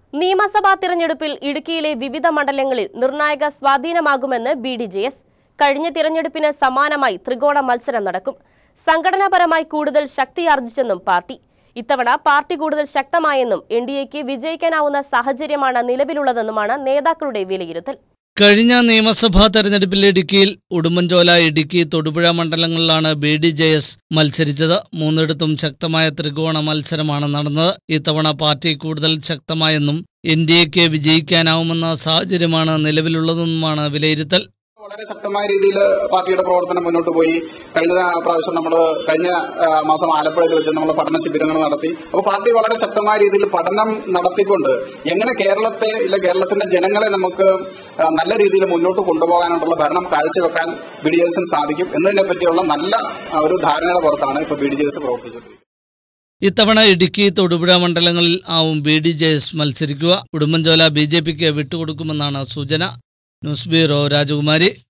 നിയമസഭാ തിരഞ്ഞെടുപ്പിൽ ഇടുക്കിയിലെ വിവിധ മണ്ഡലങ്ങളിൽ നിർണായക സ്വാധീനമാകുമെന്ന് ബി ഡി ജെ എസ് കഴിഞ്ഞ തിരഞ്ഞെടുപ്പിന് സമാനമായി ത്രികോണ മത്സരം നടക്കും സംഘടനാപരമായി കൂടുതൽ ശക്തിയാർജിച്ചെന്നും പാർട്ടി ഇത്തവണ പാർട്ടി കൂടുതൽ ശക്തമായെന്നും എൻ ഡി എക്ക് വിജയിക്കാനാവുന്ന സാഹചര്യമാണ് നിലവിലുള്ളതെന്നുമാണ് നേതാക്കളുടെ വിലയിരുത്തൽ കഴിഞ്ഞ നിയമസഭാ തെരഞ്ഞെടുപ്പിൽ ഇടുക്കിയിൽ ഉടുമ്പൻചോല ഇടുക്കി തൊടുപുഴ മണ്ഡലങ്ങളിലാണ് ബി ഡി ജെ എസ് മത്സരിച്ചത് മൂന്നിടത്തും ശക്തമായ ത്രികോണ മത്സരമാണ് നടന്നത് ഇത്തവണ പാർട്ടി കൂടുതൽ ശക്തമായെന്നും എൻ ഡി എക്ക് വിജയിക്കാനാവുമെന്ന സാഹചര്യമാണ് നിലവിലുള്ളതെന്നുമാണ് വിലയിരുത്തൽ വളരെ ശക്തമായ രീതിയിൽ പാർട്ടിയുടെ പ്രവർത്തനം മുന്നോട്ട് പോയി കഴിഞ്ഞ പ്രാവശ്യം നമ്മൾ കഴിഞ്ഞ ആ, മാസം ആലപ്പുഴയിൽ വെച്ച് നമ്മൾ പഠന ശിബിരങ്ങൾ നടത്തി അപ്പോൾ പാർട്ടി വളരെ ശക്തമായ രീതിയിൽ പഠനം നടത്തിക്കൊണ്ട് എങ്ങനെ കേരളത്തെ ഇല്ല കേരളത്തിന്റെ ജനങ്ങളെ നമുക്ക് ആ, നല്ല രീതിയിൽ മുന്നോട്ട് കൊണ്ടുപോകാനായിട്ടുള്ള ഭരണം കാഴ്ചവെക്കാൻ ബി ഡി എസിന് സാധിക്കും എന്നതിനെ പറ്റിയുള്ള നല്ല ആ, ഒരു ധാരണയുടെ പുറത്താണ് ഇപ്പോൾ ബി ഡി എസ് പ്രവർത്തിച്ചത് ഇത്തവണ ഇടുക്കി തൊടുപുഴ മണ്ഡലങ്ങളിൽ ആവും ബി ഡി ജെ എസ് മത്സരിക്കുക ഉടുമ്പൻചോല ബി ജെ പിക്ക് വിട്ടുകൊടുക്കുമെന്നാണ് സൂചന ന്യൂസ് ബ്യൂറോ രാജകുമാരി